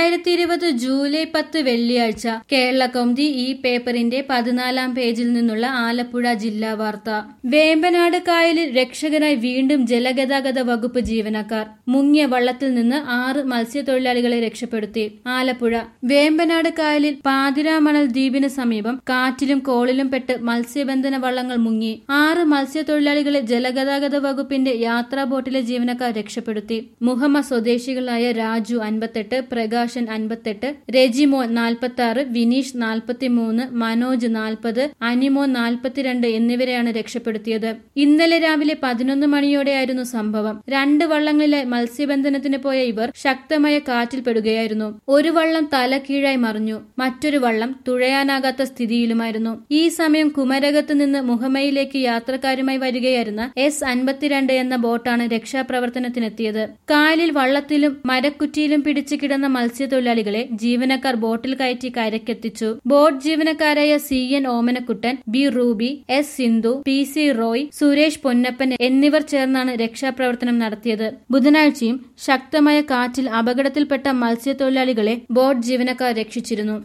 രണ്ടായിരത്തി ഇരുപത് ജൂലൈ പത്ത് വെള്ളിയാഴ്ച കേരള കൗമുദി ഈ പേപ്പറിന്റെ പതിനാലാം പേജിൽ നിന്നുള്ള ആലപ്പുഴ ജില്ലാ വാർത്ത വേമ്പനാട് കായലിൽ രക്ഷകനായി വീണ്ടും ജലഗതാഗത വകുപ്പ് ജീവനക്കാർ മുങ്ങിയ വള്ളത്തിൽ നിന്ന് ആറ് മത്സ്യത്തൊഴിലാളികളെ രക്ഷപ്പെടുത്തി ആലപ്പുഴ വേമ്പനാട് കായലിൽ പാതിരാമണൽ ദ്വീപിന് സമീപം കാറ്റിലും കോളിലും പെട്ട് മത്സ്യബന്ധന വള്ളങ്ങൾ മുങ്ങി ആറ് മത്സ്യത്തൊഴിലാളികളെ ജലഗതാഗത വകുപ്പിന്റെ യാത്രാ ബോട്ടിലെ ജീവനക്കാർ രക്ഷപ്പെടുത്തി മുഹമ്മദ് സ്വദേശികളായ രാജു അൻപത്തെട്ട് പ്രകാശൻ അൻപത്തെട്ട് രജിമോൻ നാൽപ്പത്തി ആറ് വിനീഷ് നാൽപ്പത്തിമൂന്ന് മനോജ് നാൽപ്പത് അനിമോൻ നാൽപ്പത്തിരണ്ട് എന്നിവരെയാണ് രക്ഷപ്പെടുത്തിയത് ഇന്നലെ രാവിലെ പതിനൊന്ന് മണിയോടെയായിരുന്നു സംഭവം രണ്ട് വള്ളങ്ങളിലെ മത്സ്യബന്ധനത്തിന് പോയ ഇവർ ശക്തമായ കാറ്റിൽ പെടുകയായിരുന്നു ഒരു വള്ളം തല കീഴായി മറിഞ്ഞു മറ്റൊരു വള്ളം തുഴയാനാകാത്ത സ്ഥിതിയിലുമായിരുന്നു ഈ സമയം കുമരകത്ത് നിന്ന് മുഹമ്മയിലേക്ക് യാത്രക്കാരുമായി വരികയായിരുന്ന എസ് അൻപത്തിരണ്ട് എന്ന ബോട്ടാണ് രക്ഷാപ്രവർത്തനത്തിനെത്തിയത് കായലിൽ വള്ളത്തിലും മരക്കുറ്റിയിലും പിടിച്ചു കിടന്ന മത്സ്യത്തൊഴിലാളികളെ ജീവനക്കാർ ബോട്ടിൽ കയറ്റി കരക്കെത്തിച്ചു ബോട്ട് ജീവനക്കാരായ C N Omanakuttan B Ruby S Sindhu P C Roy Suresh Ponnappan എന്നിവർ ചേർന്നാണ് രക്ഷാപ്രവർത്തനം നടത്തിയത് ബുധനാഴ്ചയും ശക്തമായ കാറ്റിൽ അപകടത്തിൽപ്പെട്ട മത്സ്യത്തൊഴിലാളികളെ ബോട്ട് ജീവനക്കാർ രക്ഷിച്ചിരുന്നു